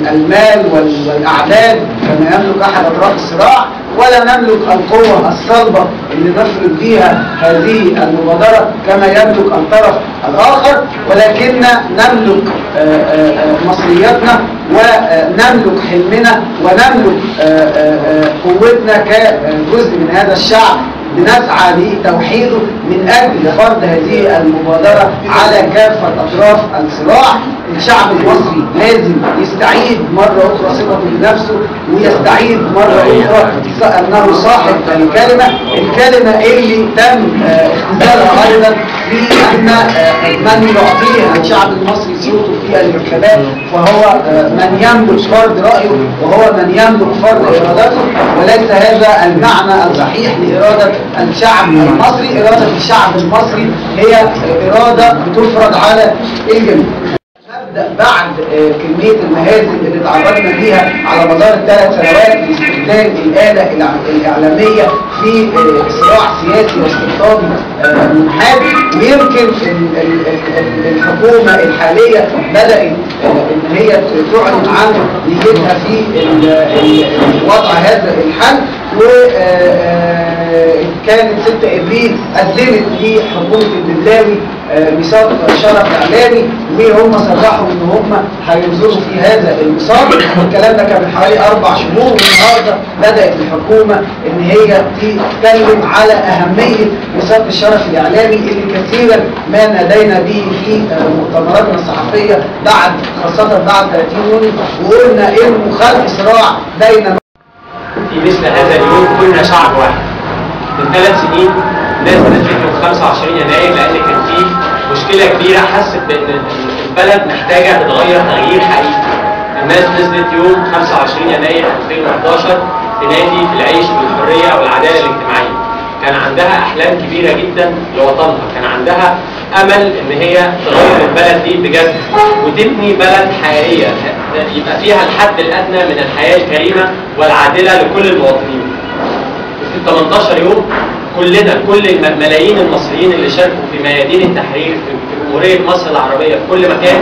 المال وال- والاعداد كما يملك احد اطراف الصراع ولا نملك القوه الصلبه اللي نفرض بيها هذه المبادره كما يملك الطرف الاخر ولكننا نملك آه، آه، آه، مصرياتنا ونملك حلمنا ونملك آه، آه، آه، قوتنا كجزء من هذا الشعب بنسعى لتوحيده من أجل فرض هذه المبادرة على كافة أطراف الصراع الشعب المصري لازم يستعيد مرة أخرى ثقته بنفسه ويستعيد مرة أخرى أنه صاحب الكلمة الكلمة اللي تم آه، اختزالها أيضا في أن آه، من يعطيه الشعب المصري صوته في الانتخابات فهو آه، من يملك فرض رأيه وهو من يملك فرض إرادته وليس هذا المعنى الصحيح لإرادة الشعب المصري إرادة الشعب المصري هي إرادة بتفرض على الجميع نبدأ بعد آه، كمية المهازل اللي تعرضنا ليها على مدار الثلاث سنوات باستخدام الآلة الع- الإعلامية في آه، صراع سياسي واستقطابي آه، منحاد ويمكن ال- ال- ال- الحكومة الحالية بدأت آه، إن هي تعلن عن نيتها في ال- ال- وضع هذا الحل وكانت 6 ابريل قدمت لحكومه البدلاوي آه، ميثاق شرف اعلامي وهم صرحوا ان هم هينظروا في هذا الميثاق الكلام ده كان من حوالي اربع شهور والنهارده بدات الحكومه ان هي تتكلم على اهميه ميثاق الشرف الاعلامي اللي كثيرا ما نادينا به في آه، مؤتمراتنا الصحفيه بعد خاصه بعد 30 يونيو وقلنا انه خلق صراع بين في مثل هذا اليوم كنا شعب واحد من ثلاث سنين ناس نزلت يوم 25 يناير لان كان في مشكله كبيره حست بان البلد محتاجه تتغير تغيير حقيقي الناس نزلت يوم 25 يناير 2011 تنادي في العيش والحريه والعداله الاجتماعيه كان عندها احلام كبيره جدا لوطنها كان عندها امل ان هي تغير البلد دي بجد وتبني بلد حقيقيه يبقى فيها الحد الادنى من الحياه الكريمه والعادله لكل المواطنين في 18 يوم كلنا كل الم- ملايين المصريين اللي شاركوا في ميادين التحرير في في جمهوريه مصر العربيه في كل مكان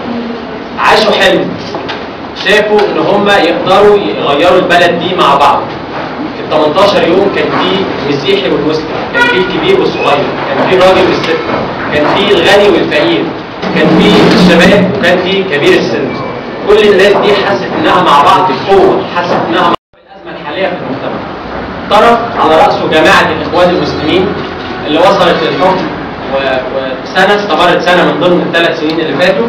عاشوا حلم شافوا ان هم يقدروا يغيروا البلد دي مع بعض في 18 يوم كان في المسيحي والمسلم كان في الكبير والصغير كان في الراجل والست كان في الغني والفقير كان في الشباب وكان في كبير السن كل الناس دي حست انها مع بعض قوه حست انها مع الازمه الحاليه في المجتمع طرف على راسه جماعه الاخوان المسلمين اللي وصلت للحكم و- وسنه استمرت سنه من ضمن الثلاث سنين اللي فاتوا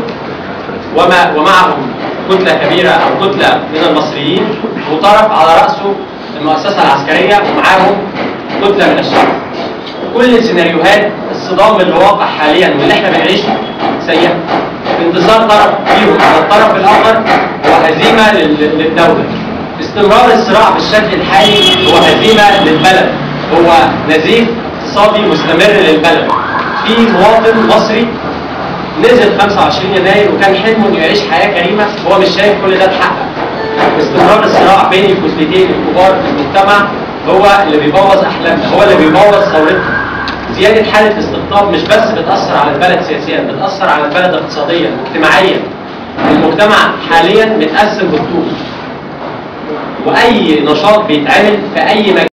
وما ومعهم كتلة كبيرة أو كتلة من المصريين وطرف على رأسه المؤسسة العسكرية ومعاهم كتلة من الشعب. كل السيناريوهات الصدام اللي واقع حاليا واللي احنا بنعيشه سيئة. انتصار طرف فيهم على الطرف الآخر هو هزيمة لل- للدولة. استمرار الصراع بالشكل الحالي هو هزيمة للبلد. هو نزيف اقتصادي مستمر للبلد. في مواطن مصري نزل 25 يناير وكان حلمه انه يعيش حياه كريمه وهو مش شايف كل ده اتحقق. استمرار الصراع بين الكتلتين الكبار في المجتمع هو اللي بيبوظ احلامنا، هو اللي بيبوظ ثورتنا. زياده حاله الاستقطاب مش بس بتاثر على البلد سياسيا، بتاثر على البلد اقتصاديا واجتماعيا. المجتمع حاليا متقسم بالطول. واي نشاط بيتعمل في اي مكان